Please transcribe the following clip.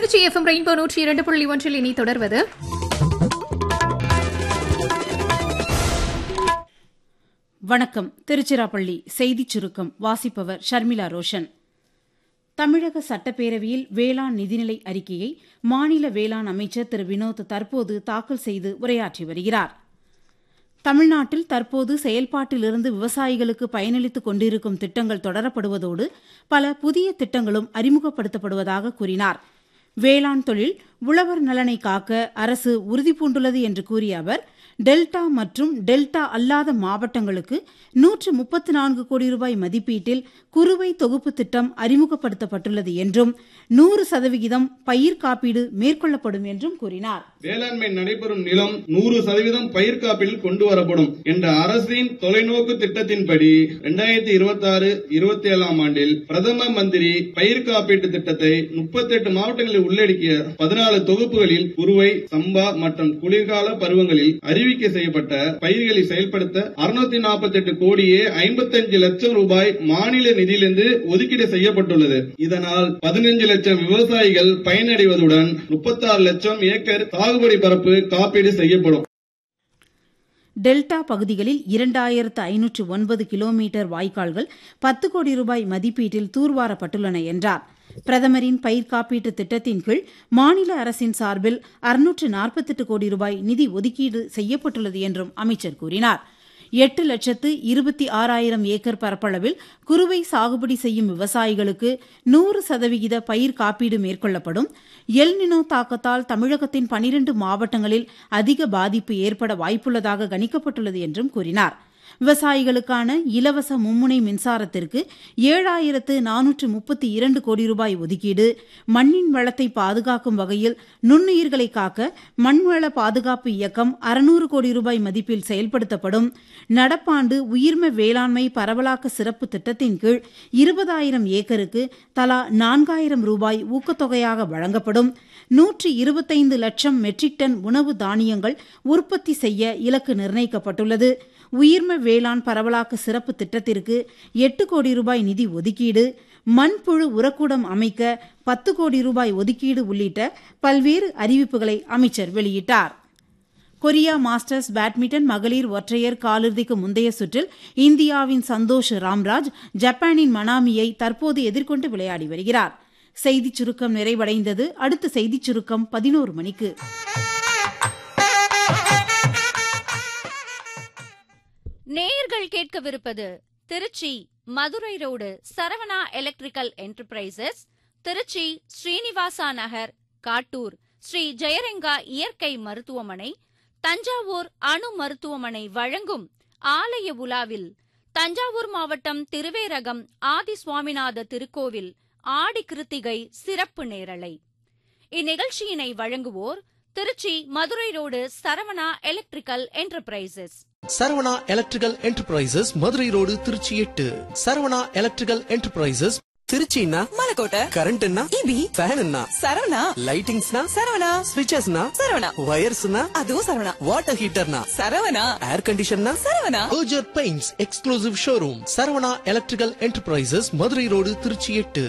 Trichy FM rainbow நூற்றி இரண்டு புள்ளி ஒன்றில் இனி தொடர்வது வணக்கம் திருச்சிராப்பள்ளி செய்திச் சுருக்கம் வாசிப்பவர் ஷர்மிளா ரோஷன் தமிழக சட்டப்பேரவையில் வேளாண் நிதிநிலை அறிக்கையை மாநில வேளாண் அமைச்சர் திரு வினோத் தற்போது தாக்கல் செய்து உரையாற்றி வருகிறார் தமிழ்நாட்டில் தற்போது செயல்பாட்டிலிருந்து விவசாயிகளுக்கு பயனளித்துக் கொண்டிருக்கும் திட்டங்கள் தொடரப்படுவதோடு பல புதிய திட்டங்களும் அறிமுகப்படுத்தப்படுவதாக கூறினார் வேளாண் தொழில் உழவர் நலனை காக்க அரசு உறுதிபூண்டுள்ளது என்று கூறிய அவர் டெல்டா மற்றும் டெல்டா அல்லாத மாவட்டங்களுக்கு நூற்று முப்பத்து நான்கு கோடி ரூபாய் மதிப்பீட்டில் குறுவை தொகுப்பு திட்டம் அறிமுகப்படுத்தப்பட்டுள்ளது என்றும் நூறு சதவிகிதம் பயிர் காப்பீடு மேற்கொள்ளப்படும் என்றும் கூறினார் வேளாண்மை நடைபெறும் நிலம் நூறு சதவீதம் பயிர் காப்பீடில் கொண்டு வரப்படும் என்ற அரசின் தொலைநோக்கு திட்டத்தின்படி இரண்டாயிரத்தி இருபத்தி ஆறு இருபத்தி ஏழாம் ஆண்டில் பிரதம மந்திரி பயிர் காப்பீட்டு திட்டத்தை முப்பத்தி எட்டு மாவட்டங்களில் உள்ளடக்கிய பதினாலு தொகுப்புகளில் குறுவை சம்பா மற்றும் குளிர்கால பருவங்களில் அறிவிக்கை செய்யப்பட்ட பயிர்களை செயல்படுத்த அறுநூத்தி நாற்பத்தி எட்டு கோடியே ஐம்பத்தஞ்சு லட்சம் ரூபாய் மாநில நிதியிலிருந்து ஒதுக்கீடு செய்யப்பட்டுள்ளது இதனால் பதினஞ்சு லட்சம் விவசாயிகள் பயனடைவதுடன் முப்பத்தாறு லட்சம் ஏக்கர் சாகுபடி பரப்பு காப்பீடு செய்யப்படும் டெல்டா பகுதிகளில் இரண்டாயிரத்து ஐநூற்று ஒன்பது கிலோமீட்டர் வாய்க்கால்கள் பத்து கோடி ரூபாய் மதிப்பீட்டில் தூர்வாரப்பட்டுள்ளன என்றார் பிரதமரின் பயிர் காப்பீட்டு திட்டத்தின் கீழ் மாநில அரசின் சார்பில் அறுநூற்று நாற்பத்தெட்டு கோடி ரூபாய் நிதி ஒதுக்கீடு செய்யப்பட்டுள்ளது என்றும் அமைச்சர் கூறினார் எட்டு லட்சத்து இருபத்தி ஆறாயிரம் ஏக்கர் பரப்பளவில் குறுவை சாகுபடி செய்யும் விவசாயிகளுக்கு நூறு சதவிகித பயிர் காப்பீடு மேற்கொள்ளப்படும் எல்னினோ தாக்கத்தால் தமிழகத்தின் பனிரண்டு மாவட்டங்களில் அதிக பாதிப்பு ஏற்பட வாய்ப்புள்ளதாக கணிக்கப்பட்டுள்ளது என்றும் கூறினார் விவசாயிகளுக்கான இலவச மும்முனை மின்சாரத்திற்கு ஏழாயிரத்து நானூற்று முப்பத்தி இரண்டு கோடி ரூபாய் ஒதுக்கீடு மண்ணின் வளத்தை பாதுகாக்கும் வகையில் நுண்ணுயிர்களை காக்க மண்வள பாதுகாப்பு இயக்கம் அறுநூறு கோடி ரூபாய் மதிப்பில் செயல்படுத்தப்படும் நடப்பாண்டு உயிர்ம வேளாண்மை பரவலாக்க சிறப்பு திட்டத்தின் கீழ் இருபதாயிரம் ஏக்கருக்கு தலா நான்காயிரம் ரூபாய் ஊக்கத்தொகையாக வழங்கப்படும் நூற்றி இருபத்தைந்து லட்சம் மெட்ரிக் டன் உணவு தானியங்கள் உற்பத்தி செய்ய இலக்கு நிர்ணயிக்கப்பட்டுள்ளது உயிர்ம வேளாண் பரவலாக்க சிறப்பு திட்டத்திற்கு எட்டு கோடி ரூபாய் நிதி ஒதுக்கீடு மண்புழு உரக்கூடம் அமைக்க பத்து கோடி ரூபாய் ஒதுக்கீடு உள்ளிட்ட பல்வேறு அறிவிப்புகளை அமைச்சர் வெளியிட்டார் கொரியா மாஸ்டர்ஸ் பேட்மிண்டன் மகளிர் ஒற்றையர் காலிறுதிக்கு முந்தைய சுற்றில் இந்தியாவின் சந்தோஷ் ராம்ராஜ் ஜப்பானின் மனாமியை தற்போது எதிர்கொண்டு விளையாடி வருகிறார் செய்திச் சுருக்கம் நிறைவடைந்தது அடுத்த செய்திச் சுருக்கம் பதினோரு மணிக்கு நேயர்கள் கேட்கவிருப்பது Tiruchi Madurai road Saravana electrical enterprises Tiruchi Srinivasa Nagar Kattur Sri Jayaranga இயற்கை மருத்துவமனை தஞ்சாவூர் அணு மருத்துவமனை வழங்கும் ஆலய உலாவில் தஞ்சாவூர் மாவட்டம் திருவேரகம் ஆதி சுவாமிநாத திருக்கோவில் ஆடி கிருத்திகை சிறப்பு நேரலை இந்நிகழ்ச்சியினை வழங்குவோர் Tiruchi Madurai road Saravana electrical enterprises Saravana electrical enterprises Madurai road Tiruchi எட்டு சரவணா எலக்ட்ரிக்கல் என்டர்பிரைசஸ் திருச்சின்னா மலக்கோட்டை கரண்ட்னா இபி ஃபேன்னா சரவணா லைட்டிங்ஸ்னா சரவணா ஸ்விட்சஸ்னா சரவணா வயர்ஸ்னா அதுவும் சரவணா வாட்டர் ஹீட்டர்னா சரவணா ஏர் கண்டிஷன்னா Saravana Berger Paints exclusive showroom Saravana electrical enterprises Madurai road Tiruchi எட்டு